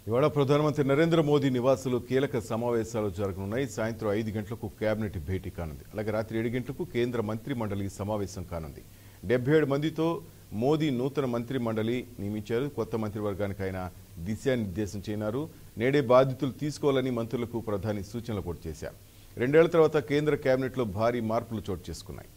ఇవాళ ప్రధానమంత్రి నరేంద్ర మోదీ నివాసులు కీలక సమావేశాలు జరగనున్నాయి సాయంత్రం ఐదు గంటలకు కేబినెట్ భేటీ కానుంది అలాగే రాత్రి ఏడు గంటలకు కేంద్ర మంత్రి మండలి సమావేశం కానుంది డెబ్బై ఏడు మందితో మోదీ నూతన మంత్రి మండలి నియమించారు కొత్త మంత్రివర్గానికి ఆయన దిశానిర్దేశం చేయనారు నేడే బాధ్యతలు తీసుకోవాలని మంత్రులకు ప్రధాని సూచనలు కూడా చేశారు రెండేళ్ల తర్వాత కేంద్ర కేబినెట్లో భారీ మార్పులు చోటు చేసుకున్నాయి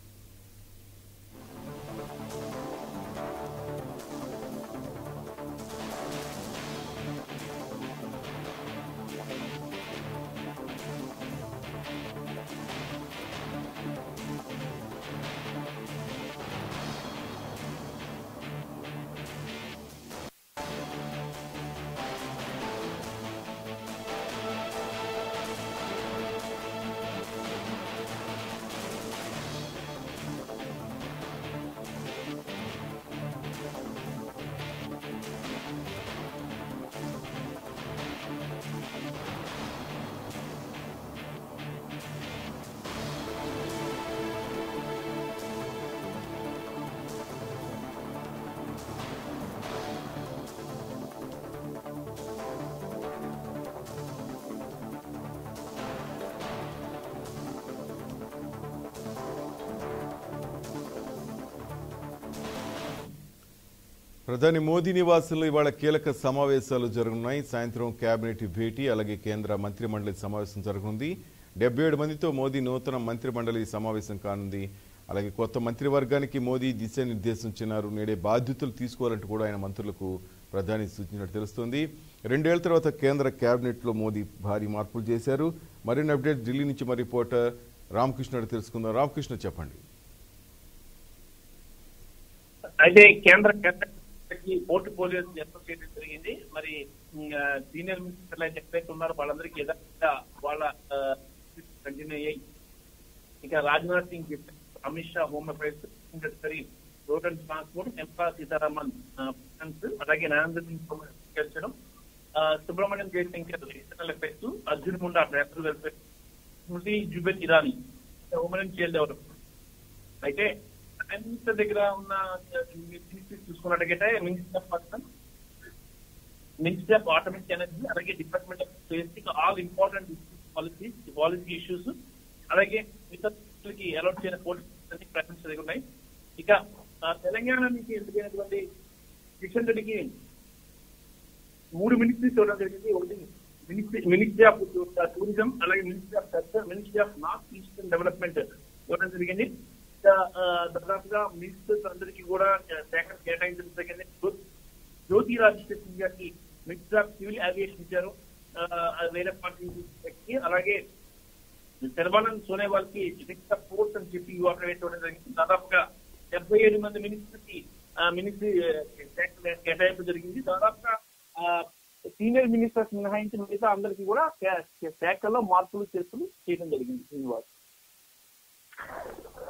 ప్రధాని మోదీ నివాసంలో ఇవాళ కీలక సమావేశాలు జరగనున్నాయి సాయంత్రం కేబినెట్ భేటీ అలాగే కేంద్ర మంత్రి మండలి సమావేశం జరగనుంది డెబ్బై ఏడు మందితో మోదీ నూతన మంత్రి మండలి సమావేశం కానుంది అలాగే కొత్త మంత్రివర్గానికి మోదీ దిశానిర్దేశించినారు నేడే బాధ్యతలు తీసుకోవాలంటూ కూడా ఆయన మంత్రులకు ప్రధాని సూచించినట్టు తెలుస్తోంది రెండేళ్ల తర్వాత కేంద్ర కేబినెట్లో మోదీ భారీ మార్పులు చేశారు మరిన్ని అప్డేట్ ఢిల్లీ నుంచి మా రిపోర్టర్ రామకృష్ణ అడిగి తెలుసుకుందాం రామకృష్ణ చెప్పండి అయితే కేంద్ర కేంద్రకి పోర్ట్ఫోలియో ఏర్పాటు చేయడం జరిగింది మరి ఆ, సీనియర్ మినిస్టర్లు అయితే ఎక్కడైతే ఉన్నారో వాళ్ళందరికీ యథావిధిగా వాళ్ళ కంటిన్యూ అయ్యాయి ఇక Rajnath Singh Amit Shah home affairs Gadkari road and transport Nirmala Sitharaman ఆ, ఫైనాన్స్ అలాగే నరేంద్ర సింగ్ తోమర్ అగ్రికల్చర్ ఆ, Subrahmanyam Jaishankar external affairs Arjun Munda tractor welfare Smriti Zubin Irani home and child development అయితే ఎంత దగ్గర ఉన్న మినిస్ట్రీ చూసుకున్నట్టయితే minister of person ministry of automatic energy అలాగే department of space all important policy policy issues అలాగే ఇతరులకి అలౌట్ చేయని పోలీస్ అన్ని ప్రకటించ దగ్గర ఉన్నాయి ఇక ఆ, తెలంగాణ నుంచి ఎన్నికైనటువంటి కిషన్ రెడ్డికి మూడు మినిస్ట్రీస్ ఇవ్వడం జరిగింది ఒకటి మినిస్ట్రీ మినిస్ట్రీ ఆఫ్ టూరిజం అలాగే ministry of culture ministry of north eastern development ఇవ్వడం జరిగింది ఇంకా, ఆ, దాదాపుగా మినిస్టర్స్ అందరికీ కూడా శాఖలు కేటాయించడం జరిగింది జ్యో- జ్యోతి రాజశేఖర్ సింగ్ గారికి మినిస్టర్ ఆఫ్ సివిల్ ఏవియేషన్ ఇచ్చారు ఆ, అది వేరే పార్టీ వ్యక్తి అలాగే శర్వానంద్ సోనేవాల్ కి మినిస్టర్ ఆఫ్ పోర్ట్స్ అని చెప్పి ఇవాళ వేసుకోవడం జరిగింది దాదాపుగా డెబ్బై ఏడు మంది మినిస్టర్ కి మినిస్ట్రీ శాఖలు కేటాయింపు జరిగింది దాదాపుగా సీనియర్ మినిస్టర్స్ మినహాయించి మిగతా అందరికీ కూడా శా- శాఖల్లో మార్పులు చేర్పులు చేయడం జరిగింది శ్రీనివాస్